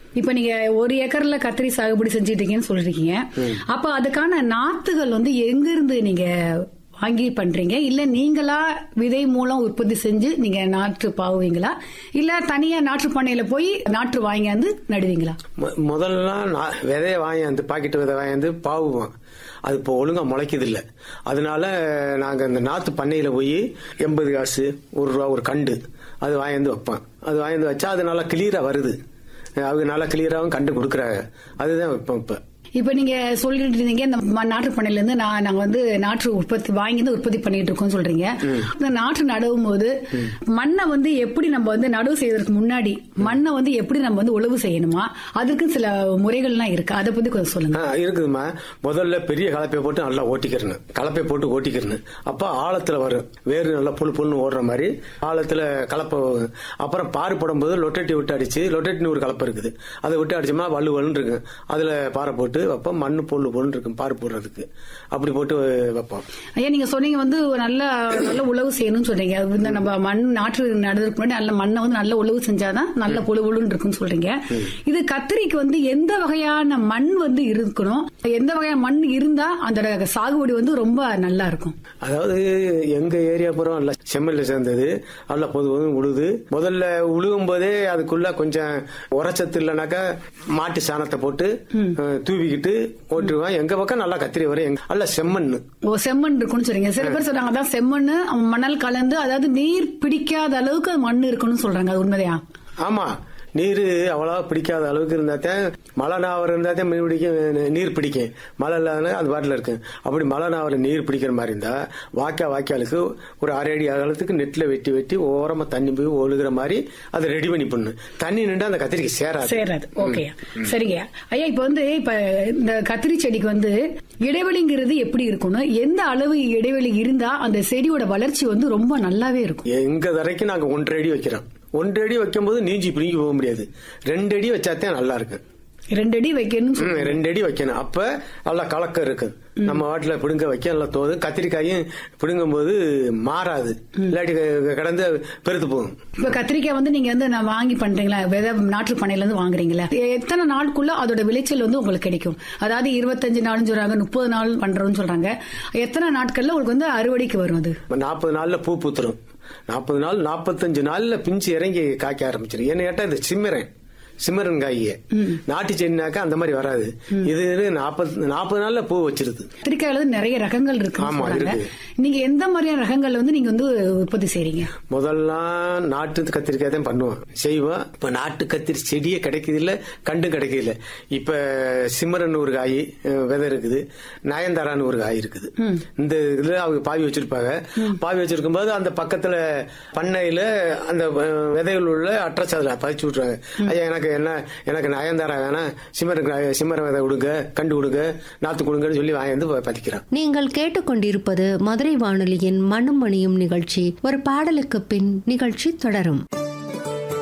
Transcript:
இப்ப நீங்க ஒரு ஏக்கர்ல கத்திரி சாகுபடி செஞ்சுட்டு இருக்கீங்கன்னு சொல்றீங்க அப்ப அதுக்கான நாத்துகள் வந்து எங்க இருந்து நீங்க வாங்கி பண்றீங்க இல்ல நீங்களா விதை மூலம் உற்பத்தி செஞ்சு நீங்க நாற்று பாவுவீங்களா இல்ல தனியா நாற்று பண்ணையில போய் நாற்று வாங்கியாந்து நடுவீங்களா மொ- முதல்லாம் நான் விதைய வாங்கியாந்து பாக்கெட் விதை வாங்கியாந்து பாவுவோம் அது இப்போ ஒழுங்கா முளைக்குது இல்ல அதனால நாங்க இந்த நாத்து பண்ணையில போய் எண்பது காசு ஒரு ரூபா ஒரு கண்டு அது வாங்கியாந்து வைப்போம் அது வாங்கியாந்து வச்சா அது நல்லா கிளியரா வருது அவங்க நல்லா கிளியராகவும் கண்டு கொடுக்குறாங்க அதுதான் வைப்போம் இப்போ இப்ப நீங்க சொல்லிட்டு இருந்தீங்க இந்த ம- நாற்று பண்ணையில இருந்து நான் நாங்க வந்து நாற்று உற்பத்தி வாங்கி வந்து உற்பத்தி பண்ணிட்டு இருக்கோம் சொல்றீங்க இந்த நாற்று நடவும் போது மண்ணை வந்து எப்படி நம்ம வந்து நடவு செய்யறதுக்கு முன்னாடி மண்ணை வந்து எப்படி நம்ம வந்து உழவு செய்யணுமா அதுக்கு சில முறைகள்லாம் இருக்கு அதை பத்தி கொஞ்சம் சொல்லுங்க ஆ, இருக்குதும்மா முதல்ல பெரிய கலப்பையை போட்டு நல்லா ஓட்டிக்கிறணும் கலப்பை போட்டு ஓட்டிக்கிறணும் அப்ப ஆழத்துல வரும் வேறு நல்லா புல் புல்னு ஓடுற மாதிரி ஆழத்துல கலப்பை வரும். அப்புறம் பாரு போடும்போது லொட்டட்டி விட்டு அடிச்சு லொட்டட்டின்னு ஒரு கலப்பை இருக்குது அதை விட்டு அடிச்சோம்னா வலு வலுன்னு இருக்கும் அதுல பாறை போட்டு வைப்போம் மண்ணு பொண்ணு பொண்ணு இருக்கும் பாரு போடுறதுக்கு அப்படி போட்டு வைப்போம் ஐயா நீங்க சொன்னீங்க வந்து ஒரு நல்ல நல்ல உழவு செய்யணும்னு சொன்னீங்க அது வந்து நம்ம மண் நாற்று நடுறதுக்கு முன்னாடி நல்ல மண்ணை வந்து நல்ல உழவு செஞ்சாதான் நல்ல புழு புழுன்னு இருக்குன்னு சொல்றீங்க இது கத்திரிக்கு வந்து எந்த வகையான மண் வந்து இருக்கணும் எந்த வகையான மண் இருந்தா அந்த சாகுபடி வந்து ரொம்ப நல்லா இருக்கும் அதாவது எங்க ஏரியா பூரா நல்லா செம்மல்ல சேர்ந்தது நல்லா பொது பொதுன்னு உழுது முதல்ல உழுகும் போதே அதுக்குள்ள கொஞ்சம் உரச்சத்து இல்லைனாக்கா மாட்டு சாணத்தை போட்டு அஹ், தூவிக்கிட்டு ஓட்டுருவேன் எங்க பக்கம் நல்லா கத்திரி வரும் எங்க- நல்லா செம்மண் ஓ செம்மண் இருக்குன்னு சொல்றீங்க சில பேர் சொல்றாங்க அதான் செம்மண் மணல் கலந்து அதாவது நீர் பிடிக்காத அளவுக்கு அது மண் இருக்குன்னு சொல்றாங்க அது உண்மையா ஆமா நீர் அவ்வளவா பிடிக்காத அளவுக்கு இருந்தாத்தான் மழை நாவர் இருந்தாத்தான் மீன் பிடிக்க நீர் பிடிக்கும் மழை இல்லாத அது பாட்டில் இருக்கு அப்படி மழை நாவர் நீர் பிடிக்கிற மாதிரி இருந்தா வாய்க்கா வாய்க்காலுக்கு ஒரு அரை அடி அகலத்துக்கு நெட்ல வெட்டி வெட்டி ஓரமா தண்ணி போய் ஒழுகுற மாதிரி அதை ரெடி பண்ணி பண்ணு தண்ணி நின்று அந்த கத்திரிக்கு சேராது சேராது ஓகே சரிங்க ஐயா இப்ப வந்து இப்ப இந்த கத்திரி செடிக்கு வந்து இடைவெளிங்கிறது எப்படி இருக்கணும் எந்த அளவு இடைவெளி இருந்தா அந்த செடியோட வளர்ச்சி வந்து ரொம்ப நல்லாவே இருக்கும் எங்க வரைக்கும் நாங்க ஒன்றரை அடி வைக்கிறோம் ஒன்றரை அடி வைக்கும்போது நீஞ்சி பிடிங்கி போக முடியாது ரெண்டு அடி வச்சாதான் நல்லா இருக்கு ரெண்டு அடி வைக்கணும்னு ம், சொல்றீங்க. ரெண்டு அடி வைக்கணும் அப்ப நல்லா கலக்கம் இருக்கு நம்ம வாட்டில பிடுங்க வைக்க நல்லா தோது கத்திரிக்காயும் பிடுங்கும் போது மாறாது இல்லாட்டி க- கடந்து பெருத்து போகும் இப்ப கத்திரிக்காய் வந்து நீங்க வந்து நான் வாங்கி பண்றீங்களா விதை நாற்று பண்ணையில இருந்து வாங்குறீங்களா எத்தனை நாளுக்குள்ள அதோட விளைச்சல் வந்து உங்களுக்கு கிடைக்கும் அதாவது இருபத்தஞ்சு நாள்னு சொல்றாங்க முப்பது நாள் பண்றோம்னு சொல்றாங்க எத்தனை நாட்கள்ல உங்களுக்கு வந்து அறுவடைக்கு வரும் அது நாற்பது நாள்ல பூ பூத்துரும் நாற்பது நாள் நாற்பத்தஞ்சு நாள்ல பிஞ்சு இறங்கி காய்க்க ஆரம்பிச்சிடும் என்ன கேட்டா இது சிம்மரன் சிம்மரன் காய்க நாட்டு செடினாக்கா அந்த மாதிரி வராது இது நாற்பது நாற்பது நாள்ல பூ வச்சிருது கத்திரிக்காயில வந்து நிறைய ரகங்கள் இருக்கு ஆமா, சொல்றாங்க இருக்கு. நீங்க எந்த மாதிரியான ரகங்கள் வந்து நீங்க வந்து உற்பத்தி செய்றீங்க முதல்லாம் நாட்டு கத்திரிக்காய் தான் பண்ணுவோம் செய்வோம் இப்ப நாட்டு கத்திரி செடியே கிடைக்குது இல்ல கண்டும் கிடைக்குது இல்ல இப்ப சிம்மரன் ஒரு காய் அஹ், விதை இருக்குது நயன்தாரான்னு ஒரு காய் இருக்குது இந்த இதுல அவங்க பாவி வச்சிருப்பாங்க பாவி வச்சிருக்கும் போது அந்த பக்கத்துல பண்ணையில அந்த அஹ், விதைகள் உள்ள அட்ரஸ் அதுல பதிச்சு விட்டுறாங்க ஐயா எனக்கு என்ன எனக்கு நயன்தாரா வேணாம் சிம்மரன் காய் சிம்மரன் விதை கொடுங்க கண்டு கொடுங்க நாத்து கொடுங்கன்னு சொல்லி வாங்கி வந்து பதிக்கிறான் நீங்கள் கேட்டுக்கொண்டிருப்பது மதுரை வானொலியின் மண்ணும் மணியும் நிகழ்ச்சி ஒரு பாடலுக்கு பின் நிகழ்ச்சி தொடரும்